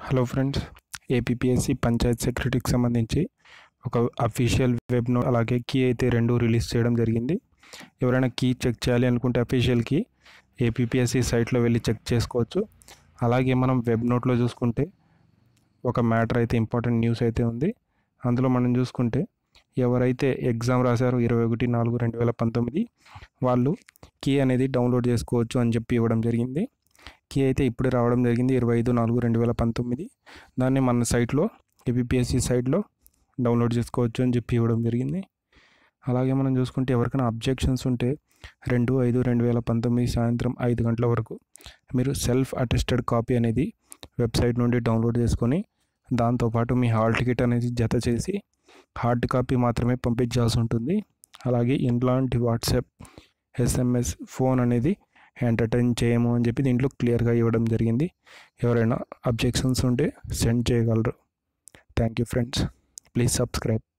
hello friends APSC Panchayat సెక్రటరీకి సంబంధించి ఒక అఫీషియల్ వెబ్ నోట్ అలాగే కీ అయితే రెండు రిలీజ్ చేయడం జరిగింది ఎవరైనా కీ చెక్ చేయాలి అనుకుంటే అఫీషియల్ కీ ఏపీఎస్సి సైట్లో వెళ్ళి చెక్ చేసుకోవచ్చు అలాగే మనం వెబ్ నోట్లో చూసుకుంటే ఒక మ్యాటర్ అయితే ఇంపార్టెంట్ న్యూస్ అయితే ఉంది అందులో మనం చూసుకుంటే ఎవరైతే ఎగ్జామ్ రాశారో ఇరవై ఒకటి నాలుగు రెండు వేల పంతొమ్మిది వాళ్ళు కీ అనేది డౌన్లోడ్ చేసుకోవచ్చు అని చెప్పి ఇవ్వడం జరిగింది కీ అయితే ఇప్పుడే రావడం జరిగింది ఇరవై ఐదు నాలుగు రెండు వేల పంతొమ్మిది దాన్ని మన సైట్లో ఏపీఎస్సి సైట్లో డౌన్లోడ్ చేసుకోవచ్చు అని చెప్పి ఇవ్వడం జరిగింది అలాగే మనం చూసుకుంటే ఎవరికైనా అబ్జెక్షన్స్ ఉంటే రెండు ఐదు రెండు వేల పంతొమ్మిది సాయంత్రం ఐదు గంటల వరకు మీరు సెల్ఫ్ అటెస్టెడ్ కాపీ అనేది వెబ్సైట్ నుండి డౌన్లోడ్ చేసుకొని దాంతోపాటు మీ హాల్ టికెట్ అనేది జత చేసి హార్డ్ కాపీ మాత్రమే పంపించాల్సి ఉంటుంది అలాగే ఇలాంటి వాట్సాప్ ఎస్ఎంఎస్ ఫోన్ అనేది ఎంటర్టైన్ చేయము అని చెప్పి దీంట్లో క్లియర్గా ఇవ్వడం జరిగింది ఎవరైనా అబ్జెక్షన్స్ ఉంటే సెండ్ చేయగలరు thank you friends please subscribe